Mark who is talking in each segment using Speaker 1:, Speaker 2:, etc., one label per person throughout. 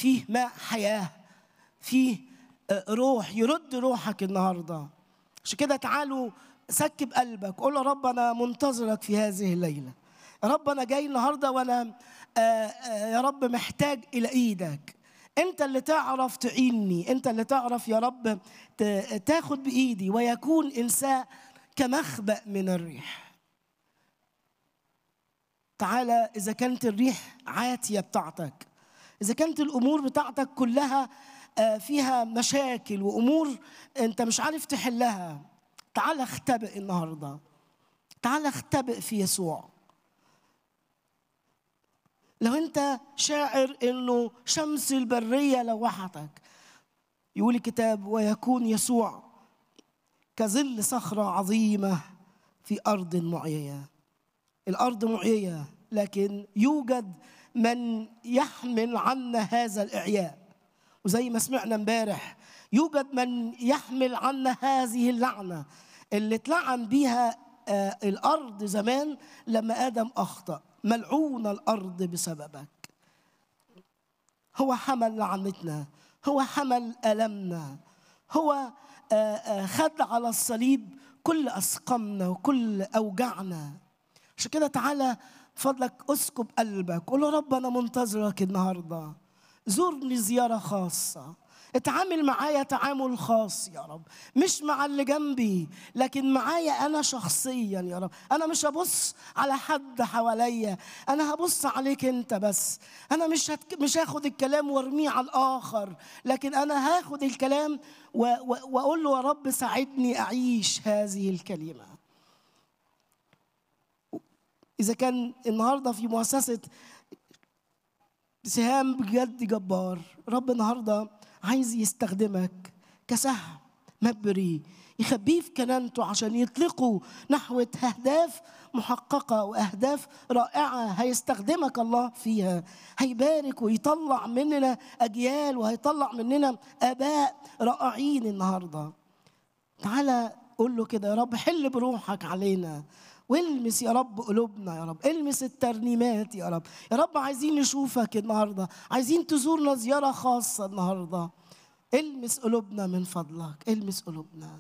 Speaker 1: فيه ماء حياه فيه آه، روح يرد روحك النهارده عشان كده تعالوا سكب قلبك قول يا رب انا منتظرك في هذه الليله يا رب انا جاي النهارده وانا آه، آه، يا رب محتاج الى ايدك انت اللي تعرف تعيني انت اللي تعرف يا رب ت- تاخد بايدي ويكون انسان كمخبأ من الريح تعالى اذا كانت الريح عاتيه بتاعتك اذا كانت الامور بتاعتك كلها آه، فيها مشاكل وامور انت مش عارف تحلها تعالى اختبئ النهارده تعالى اختبئ في يسوع لو انت شاعر انه شمس البريه لوحتك يقول الكتاب ويكون يسوع كظل صخره عظيمه في ارض معييه الارض معييه لكن يوجد من يحمل عنا هذا الاعياء وزي ما سمعنا امبارح يوجد من يحمل عنا هذه اللعنه اللي اتلعن بيها آه، الارض زمان لما ادم اخطا ملعون الارض بسببك هو حمل لعنتنا هو حمل ألمنا هو آه، آه، خد على الصليب كل أسقمنا وكل أوجعنا عشان كده تعالى فضلك اسكب قلبك قول له رب أنا منتظرك النهاردة زورني زيارة خاصة اتعامل معايا تعامل خاص يا رب مش مع اللي جنبي لكن معايا انا شخصيا يا رب انا مش هبص على حد حواليا انا هبص عليك انت بس انا مش هتك... مش هاخد الكلام وارميه على الاخر لكن انا هاخد الكلام و... و... واقول له يا رب ساعدني اعيش هذه الكلمه اذا كان النهارده في مؤسسه سهام بجد جبار رب النهارده عايز يستخدمك كسهم مبري يخبيه في كنانته عشان يطلقوا نحو اهداف محققه واهداف رائعه هيستخدمك الله فيها هيبارك ويطلع مننا اجيال وهيطلع مننا اباء رائعين النهارده تعالى قول له كده يا رب حل بروحك علينا والمس يا رب قلوبنا يا رب المس الترنيمات يا رب يا رب عايزين نشوفك النهارده عايزين تزورنا زياره خاصه النهارده المس قلوبنا من فضلك المس قلوبنا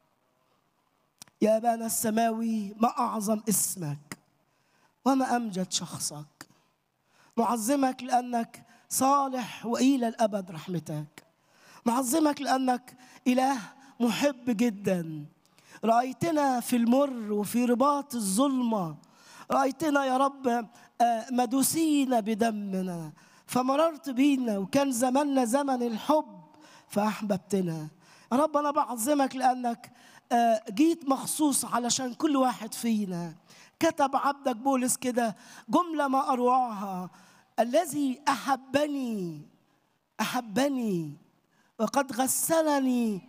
Speaker 1: يا ابانا السماوي ما اعظم اسمك وما امجد شخصك نعظمك لانك صالح والى الابد رحمتك نعظمك لانك اله محب جدا رايتنا في المر وفي رباط الظلمه رايتنا يا رب آه، مدوسين بدمنا فمررت بينا وكان زماننا زمن الحب فاحببتنا يا رب انا بعظمك لانك آه، جيت مخصوص علشان كل واحد فينا كتب عبدك بولس كده جمله ما اروعها الذي احبني احبني وقد غسلني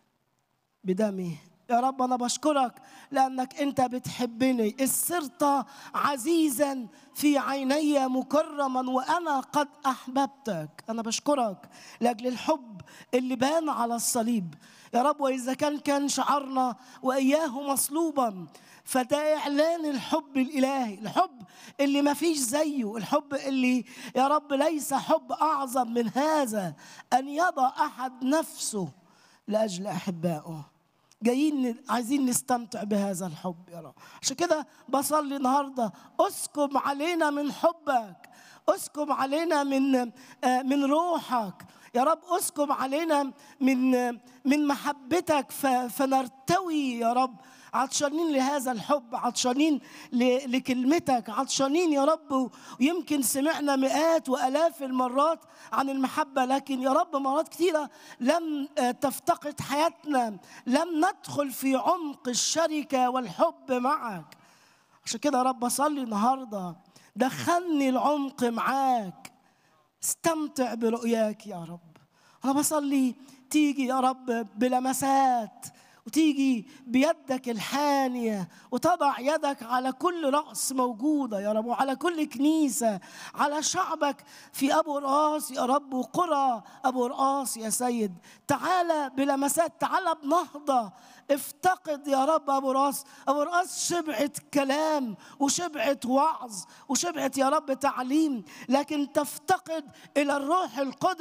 Speaker 1: بدمه يا رب انا بشكرك لانك انت بتحبني إذ صرت عزيزا في عيني مكرما وانا قد احببتك انا بشكرك لاجل الحب اللي بان على الصليب يا رب واذا كان كان شعارنا واياه مصلوبا فده اعلان الحب الالهي الحب اللي ما فيش زيه الحب اللي يا رب ليس حب اعظم من هذا ان يضع احد نفسه لاجل احبائه جايين ن- عايزين نستمتع بهذا الحب يا رب عشان كده بصلي النهارده اسكب علينا من حبك اسكب علينا من آه، من روحك يا رب اسكب علينا من آه، من محبتك ف- فنرتوي يا رب عطشانين لهذا الحب عطشانين ل- لكلمتك عطشانين يا رب ويمكن سمعنا مئات والاف المرات عن المحبه لكن يا رب مرات كثيره لم آه، تفتقد حياتنا لم ندخل في عمق الشركه والحب معك عشان كده يا رب اصلي النهارده دخلني العمق معاك استمتع برؤياك يا رب انا بصلي تيجي يا رب بلمسات وتيجي بيدك الحانية وتضع يدك على كل رأس موجودة يا رب وعلى كل كنيسة على شعبك في أبو رقاص يا رب وقرى أبو رقاص يا سيد تعالى بلمسات تعالى بنهضة افتقد يا رب أبو راس أبو راس شبعت كلام وشبعت وعظ وشبعت يا رب تعليم لكن تفتقد إلى الروح القدس